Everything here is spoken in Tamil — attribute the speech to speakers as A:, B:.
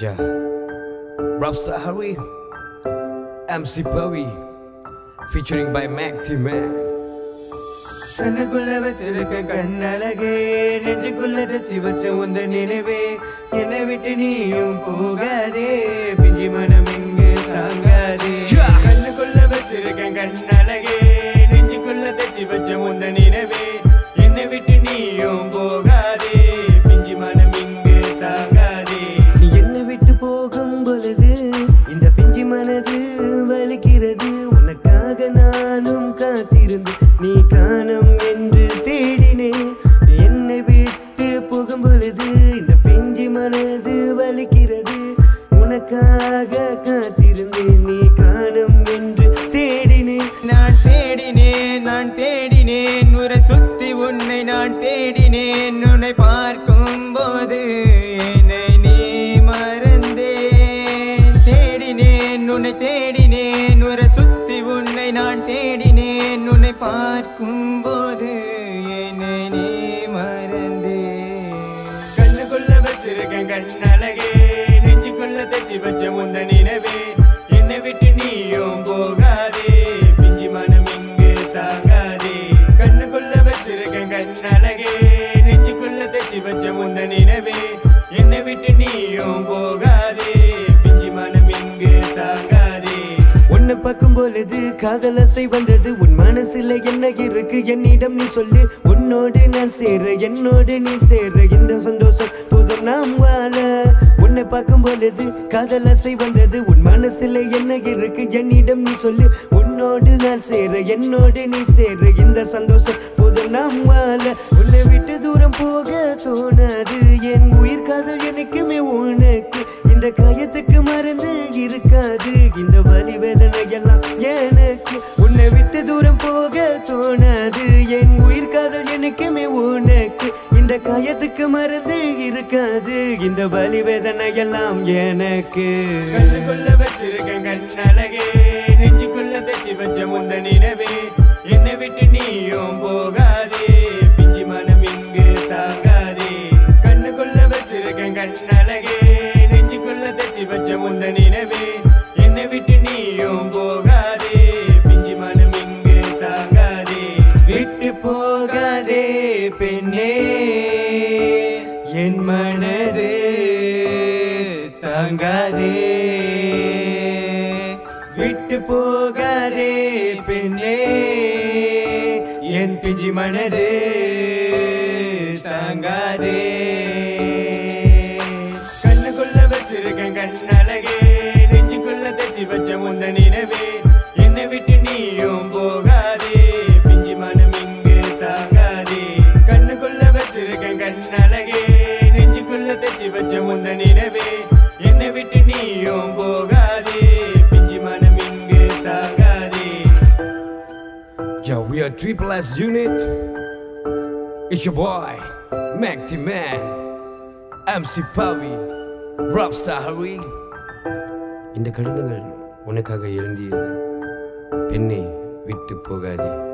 A: Yeah. Rapstar Harry, MC Bowie, featuring by Mac T Man.
B: கண்ணுக்குள்ள வச்சிருக்க கண்ணழகே நெஞ்சுக்குள்ள தச்சு வச்ச உந்த நினைவே என்னை விட்டு நீயும் போகாதே பிஞ்சி மனம் இங்கு தாங்காதே கண்ணுக்குள்ள வச்சிருக்க கண்ணழகே நெஞ்சுக்குள்ள தச்சு வச்ச உந்த நினைவே என்னை விட்டு நீயும் போகாதே பிஞ்சி மனம் இங்கு தாங்காதே நீ என்னை விட்டு போகும் பொழுது இந்த பிஞ்சி மனது வலிக்கிறது உனக்காக நானும் காத்திருந்து நீ காணும் என்று தேடினேன் என்னை விட்டு போகும் பொழுது இந்த பிஞ்சி மனது வலிக்கிறது உனக்காக காத்திருந்தேன் நீ காணும் என்று தேடினேன் நான் தேடினேன் நான் தேடினேன் உரை சுத்தி உன்னை நான் தேடினேன் உன்னை பார்க்கும் போது என்னை நீ மறந்தேன் தேடினேன் உன்னை தேடினேன் உரை சுத்தி உன்னை நான் தேடினேன் உன்னை பார்க்கும் போது என்னை நீ மறந்தேன் கண்ணுக்குள்ள வச்சிருக்கேன் கண்ணழகே நெஞ்சுக்குள்ள தச்சு வச்ச முந்த நினைவே என்னை விட்டு நீயும் போகாதே பிஞ்சி மனம் இங்கு தாங்காதே கண்ணுக்குள்ள வச்சிருக்கேன் கண்ணழகே நெஞ்சுக்குள்ள தச்சு வச்ச முந்த நினைவே என்னை விட்டு நீயும் போகாதே பிஞ்சி மனம் இங்கு தாங்காதே உன்னை பார்க்கும் பொழுது காதலசை வந்தது உன் மனசுல என்ன இருக்கு என்னிடம் நீ சொல்லு உன்னோடு நான் சேர என்னோடு நீ சேர இந்த சந்தோஷம் போதும் நாம் வாழ உன்னை பார்க்கும் பொழுது காதலசை வந்தது உன் மனசுல என்ன இருக்கு என்னிடம் நீ சொல்லு உன்னோடு நான் சேர என்னோடு நீ சேர இந்த சந்தோஷம் போதும் நாம் வாழ உன்னை விட்டு தூரம் போக தோணாது என் உயிர் காதல் எனக்குமே உனக்கு இந்த காயத்துக்கு மருந்து இருக்காது இந்த வலி வேதனை எல்லாம் எனக்கு உன்னை விட்டு தூரம் போக தோணாது என் உயிர் காதல் எனக்குமே உனக்கு இந்த காயத்துக்கு மருந்து இருக்காது இந்த வலி வேதனை எல்லாம் எனக்கு கண்ணுக்குள்ள வச்சிருக்கேன் கண்ணழகே நெஞ்சுக்குள்ள தச்சு வச்ச முந்த நினைவே என்னை விட்டு நீயும் போகாதே பிஞ்சி மனம் இங்கு தாங்காதே கண்ணுக்குள்ள வச்சிருக்கேன் கண்ணழகே நெஞ்சுக்குள்ள தச்சு வச்ச முந்த நினைவே என்னை விட்டு நீயும் போகாதே பிஞ்சி மனம் இங்கு தாங்காதே விட்டு போகாதே பெண்ணே என் மனது தாங்காதே விட்டு போகாதே பெண்ணே என் பிஞ்சி மனது தாங்காதே கண்ணுக்குள்ள வச்சிருக்கேன் கண்ணழகே நெஞ்சுக்குள்ள தச்சு வச்ச முந்த நினைவே என்னை விட்டு நீயும் போகாதே பிஞ்சி மனம் இங்கு தாங்காதே கண்ணுக்குள்ள வச்சிருக்கேன் கண்ணழகே நெஞ்சுக்குள்ள தச்சு வச்ச முந்த நினைவே என்னை விட்டு நீயும் போகாதே பிஞ்சி மனம் இங்கு தாங்காதே
A: Yo, we are Triple S Unit. It's your boy, Mac T Man, MC Bowie, Rapstar Harry. இந்த கடிதங்கள் உனக்காக எழுந்தியது பெண்ணே விட்டு போகாதே